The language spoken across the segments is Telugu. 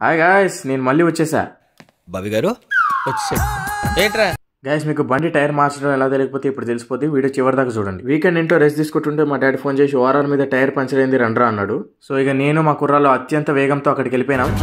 హాయ్ గాయస్ నేను మళ్ళీ వచ్చేసా బాబి గారు వచ్చేసాడు ఏంట్రా గైస్ మీకు బండి టైర్ మార్చడం ఎలా తెలియకపోతే ఇప్పుడు తెలిసిపోతే వీడియో చివరి దాకా చూడండి వీకెండ్ ఇంట్లో రెస్ట్ తీసుకుంటుంటే మా డాడీ ఫోన్ చేసి ఓఆర్ఆర్ మీద టైర్ పంచర్ అయింది రండ్రా అన్నాడు సో ఇక నేను మా కుర్రాలు అత్యంత వేగంతో అక్కడికి వెళ్ళిపోయినాం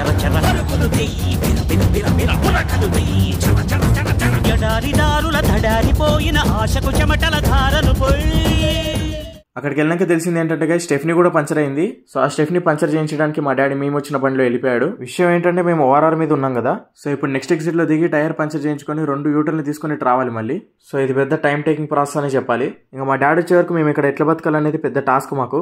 ఎడారిదారుల దడారిపోయిన ఆశకు చెమటల ధారలు పోయి అక్కడికి వెళ్ళాక తెలిసింది ఏంటంటే గైస్ స్టెఫ్నీ కూడా పంచర్ అయింది సో ఆ స్టెఫ్నీ పంచర్ చేయించడానికి మా డాడీ మేము వచ్చిన బండిలో వెళ్ళిపోయాడు విషయం ఏంటంటే మేము ఓఆర్ఆర్ మీద ఉన్నాం కదా సో ఇప్పుడు నెక్స్ట్ ఎగ్జిట్ లో దిగి టైర్ పంచర్ చేయించుకొని రెండు యూటర్లు తీసుకొని ఇటు రావాలి మళ్ళీ సో ఇది పెద్ద టైం టేకింగ్ ప్రాసెస్ అని చెప్పాలి ఇంకా మా డాడీ వచ్చే వరకు మేము ఇక్కడ ఎట్లా బతకాలనేది పెద్ద టాస్క్ మాకు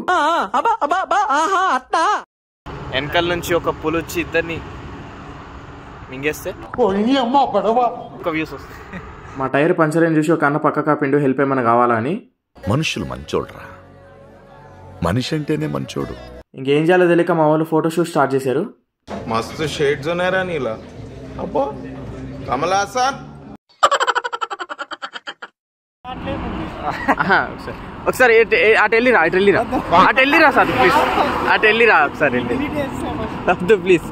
వెనకాల నుంచి ఒక పులు వచ్చి ఇద్దరిని మింగేస్తే ఒక వ్యూస్ వస్తుంది మా టైర్ పంచర్ అయిన చూసి ఒక అన్న పక్క కాపిండు హెల్ప్ ఏమైనా కావాలా అని మనుషులు మంచోడ్రా మనిషి అంటేనే మంచోడు ఇంకేం చేయాలో తెలియక మా వాళ్ళు ఫోటోషూట్ స్టార్ట్ చేశారు मस्त शेड्स नाही रा नीला अप्पा कमला असा ఆహా, ఒకసారి ఒకసారి ఎటు- ఏ- అటు వెళ్ళిరా అటు వెళ్ళిరా అటు వెళ్ళిరా సార్ ప్లీజ్ అటు వెళ్ళిరా ఒకసారి వెళ్ళి వద్దు ప్లీజ్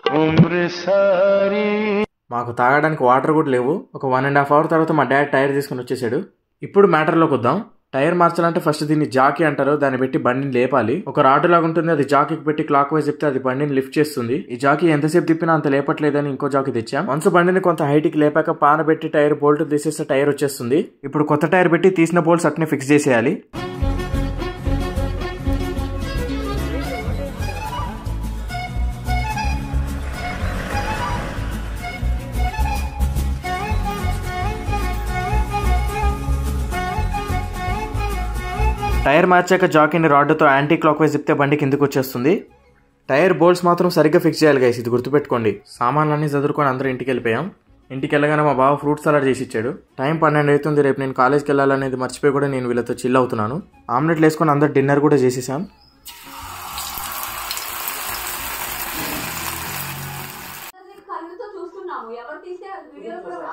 మాకు తాగడానికి వాటర్ కూడా లేవు ఒక వన్ అండ్ హాఫ్ అవర్ తర్వాత మా డాడ్ టైర్ తీసుకుని వచ్చేసాడు ఇప్పుడు మ్యాటర్లోకి వద్దాం టైర్ మార్చాలంటే ఫస్ట్ దీన్ని జాకీ అంటారు దాన్ని పెట్టి బండిని లేపాలి ఒక రాడ్ లాగా ఉంటుంది అది జాకీకి పెట్టి క్లాక్ వైజ్ చెప్తే అది బండిని లిఫ్ట్ చేస్తుంది ఈ జాకీ ఎంతసేపు తిప్పినా అంత లేపట్లేదని ఇంకో జాకీ తెచ్చాం వన్స్ బండిని కొంత హైట్ కి లేపాక పాన పెట్టి టైర్ బోల్ట్ తీసేస్తే టైర్ వచ్చేస్తుంది ఇప్పుడు కొత్త టైర్ పెట్టి తీసిన బోల్ట్స్ అట్నే ఫిక్స్ చేసేయాలి టైర్ మార్చాక జాకీని రాడ్తో యాంటీ క్లాక్ వైజ్ తిప్పితే బండి కిందకు వచ్చేస్తుంది టైర్ బోల్ట్స్ మాత్రం సరిగ్గా ఫిక్స్ చేయాలి గైస్ ఇది గుర్తుపెట్టుకోండి సామాన్లన్నీ చదువుకొని అందరూ ఇంటికి వెళ్ళిపోయాం ఇంటికి వెళ్ళగానే మా బావ ఫ్రూట్ సలాడ్ చేసి ఇచ్చాడు టైం పన్నెండు అవుతుంది రేపు నేను కాలేజ్కి వెళ్ళాలనేది మర్చిపోయి కూడా నేను వీళ్ళతో చిల్ అవుతున్నాను ఆమ్లెట్లు వేసుకొని అందరు డిన్నర్ కూడా చేసేసాం కళ్ళుతో చూస్తున్నాము ఎవరు తీసే వీడియో కూడా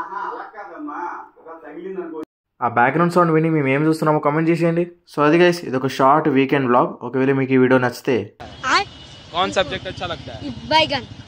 ఆ బ్యాక్గ్రౌండ్ సౌండ్ విని మేము ఏం చూస్తున్నామో కామెంట్ చేసేయండి సో అది గైస్ ఇది ఒక షార్ట్ వీకెండ్ బ్లాగ్ ఒకవేళ మీకు ఈ వీడియో నచ్చితే कौन सब्जेक्ट अच्छा लगता है बैगन